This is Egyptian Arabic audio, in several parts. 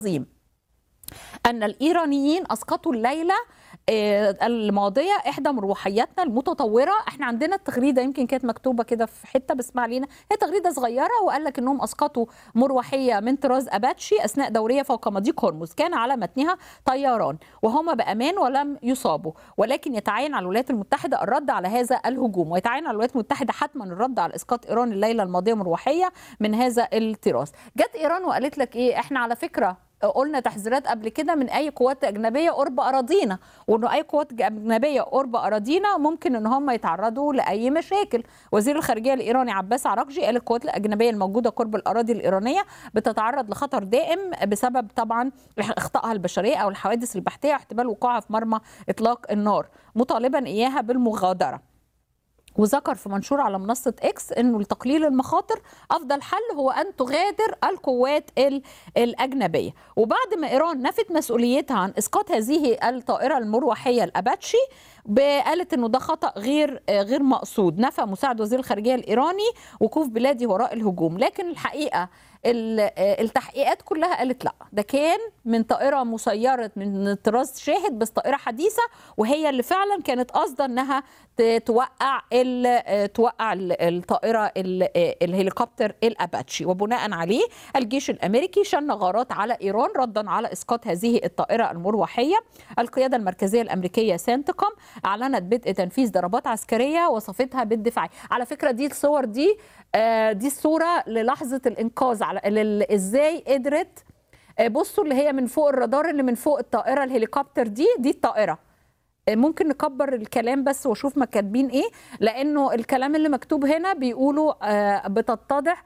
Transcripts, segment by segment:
عظيم أن الإيرانيين أسقطوا الليلة آه، الماضية إحدى مروحياتنا المتطورة إحنا عندنا التغريدة يمكن كانت مكتوبة كده في حتة بس ما علينا هي تغريدة صغيرة وقال لك إنهم أسقطوا مروحية من طراز أباتشي أثناء دورية فوق مضيق هرمز كان على متنها طيران وهم بأمان ولم يصابوا ولكن يتعين على الولايات المتحدة الرد على هذا الهجوم ويتعين على الولايات المتحدة حتما الرد على إسقاط إيران الليلة الماضية مروحية من هذا الطراز جت إيران وقالت لك إيه إحنا على فكرة قلنا تحذيرات قبل كده من اي قوات اجنبيه قرب اراضينا وانه اي قوات اجنبيه قرب اراضينا ممكن ان هم يتعرضوا لاي مشاكل وزير الخارجيه الايراني عباس عراقجي قال القوات الاجنبيه الموجوده قرب الاراضي الايرانيه بتتعرض لخطر دائم بسبب طبعا اخطائها البشريه او الحوادث البحثيه واحتمال وقوعها في مرمى اطلاق النار مطالبا اياها بالمغادره وذكر في منشور على منصة إكس أنه لتقليل المخاطر أفضل حل هو أن تغادر القوات ال- الأجنبية وبعد ما إيران نفت مسؤوليتها عن إسقاط هذه الطائرة المروحية الأباتشي قالت أنه ده خطأ غير آه، غير مقصود نفى مساعد وزير الخارجية الإيراني وقوف بلادي وراء الهجوم لكن الحقيقة ال- آه، التحقيقات كلها قالت لا ده كان من طائرة مسيرة من طراز شاهد بس طائرة حديثة وهي اللي فعلا كانت قصدا انها ت- توقع ال- آه، توقع ال- الطائرة ال- آه، الهليكوبتر الاباتشي وبناء عليه الجيش الامريكي شن غارات على ايران ردا على اسقاط هذه الطائرة المروحية القيادة المركزية الامريكية سنتكم اعلنت بدء تنفيذ ضربات عسكرية وصفتها بالدفاع على فكرة دي الصور دي آه، دي الصورة للحظة الانقاذ على لل- ازاي قدرت آه، بصوا اللي هي من فوق الرادار اللي من فوق الطائرة الهليكوبتر دي دي الطائرة آه، ممكن نكبر الكلام بس واشوف ما كاتبين ايه لانه الكلام اللي مكتوب هنا بيقولوا آه، بتتضح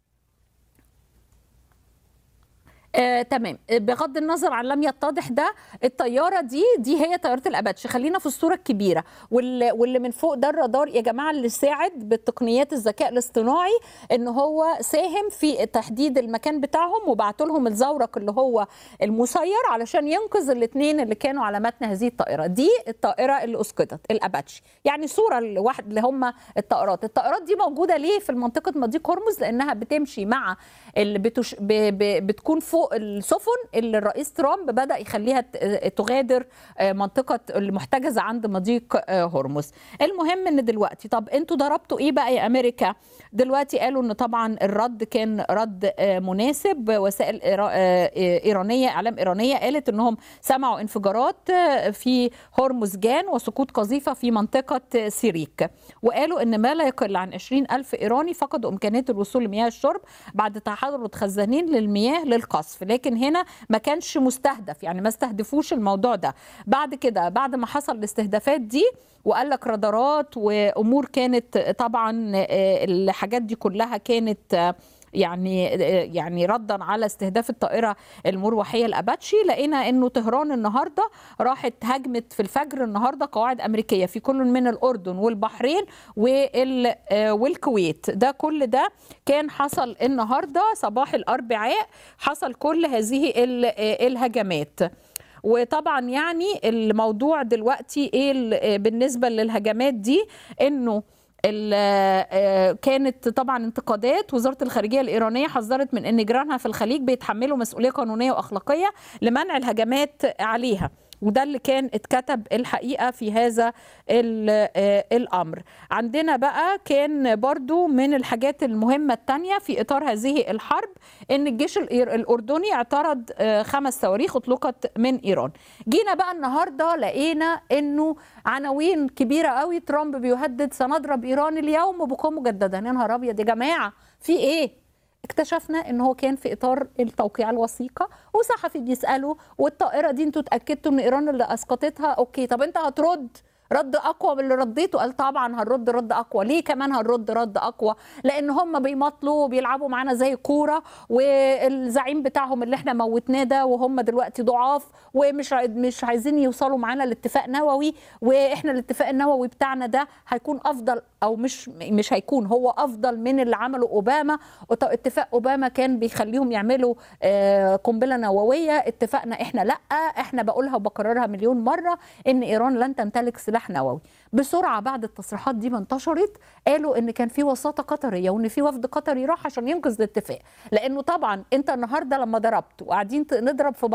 آه، تمام آه، بغض النظر عن لم يتضح ده الطياره دي دي هي طياره الاباتش خلينا في الصوره الكبيره واللي, واللي من فوق ده الرادار يا جماعه اللي ساعد بالتقنيات الذكاء الاصطناعي ان هو ساهم في تحديد المكان بتاعهم وبعت لهم الزورق اللي هو المسير علشان ينقذ الاثنين اللي كانوا على متن هذه الطائره دي الطائره اللي اسقطت الاباتشي يعني صوره الواحد اللي هم الطائرات الطائرات دي موجوده ليه في منطقه مضيق هرمز لانها بتمشي مع اللي بتش... ب... ب... بتكون فوق السفن اللي الرئيس ترامب بدا يخليها ت- تغادر آه، منطقه المحتجزه عند مضيق آه، هرمز المهم ان دلوقتي طب انتوا ضربتوا ايه بقى يا امريكا دلوقتي قالوا ان طبعا الرد كان رد آه، مناسب وسائل إيرا- آه، ايرانيه اعلام ايرانيه قالت انهم سمعوا انفجارات آه، في هرمزجان وسقوط قذيفه في منطقه سيريك وقالوا ان ما لا يقل عن 20 ألف إيراني فقدوا إمكانية الوصول لمياه الشرب بعد تحرر خزانين للمياه للقصف لكن هنا ما كانش مستهدف يعني ما استهدفوش الموضوع ده بعد كده بعد ما حصل الاستهدافات دي وقال لك رادارات وامور كانت طبعا آه، الحاجات دي كلها كانت آه، يعني يعني ردا على استهداف الطائره المروحيه الاباتشي لقينا انه طهران النهارده راحت هاجمت في الفجر النهارده قواعد امريكيه في كل من الاردن والبحرين وال آه، والكويت ده كل ده كان حصل النهارده صباح الاربعاء حصل كل هذه ال- آه، الهجمات وطبعا يعني الموضوع دلوقتي ايه ال- بالنسبه للهجمات دي انه ال- آه، كانت طبعا انتقادات وزاره الخارجيه الايرانيه حذرت من ان جيرانها في الخليج بيتحملوا مسؤوليه قانونيه واخلاقيه لمنع الهجمات عليها وده اللي كان اتكتب الحقيقه في هذا ال- آه، الامر عندنا بقى كان برضو من الحاجات المهمه الثانيه في اطار هذه الحرب ان الجيش الإير- الاردني اعترض آه، خمس صواريخ اطلقت من ايران جينا بقى النهارده لقينا انه عناوين كبيره قوي ترامب بيهدد سنضرب ايران اليوم بقوه مجددا يا نهار ابيض يا جماعه في ايه اكتشفنا ان هو كان في اطار التوقيع الوثيقه وصحفي بيساله والطائره دي انتوا اتاكدتوا ان ايران اللي اسقطتها اوكي طب انت هترد رد اقوى من اللي رديته قال طبعا هنرد رد اقوى ليه كمان هنرد رد اقوى لان هم بيمطلوا وبيلعبوا معانا زي كوره والزعيم بتاعهم اللي احنا موتناه ده وهم دلوقتي ضعاف ومش عاي- مش عايزين يوصلوا معانا لاتفاق نووي واحنا الاتفاق النووي بتاعنا ده هيكون افضل او مش مش هيكون هو افضل من اللي عمله اوباما وط- اتفاق اوباما كان بيخليهم يعملوا آه، قنبله نوويه اتفقنا احنا لا احنا بقولها وبكررها مليون مره ان ايران لن تمتلك سلاح سلاح نووي بسرعه بعد التصريحات دي ما انتشرت قالوا ان كان في وساطه قطريه وان في وفد قطري راح عشان ينقذ الاتفاق لانه طبعا انت النهارده لما ضربت وقاعدين نضرب في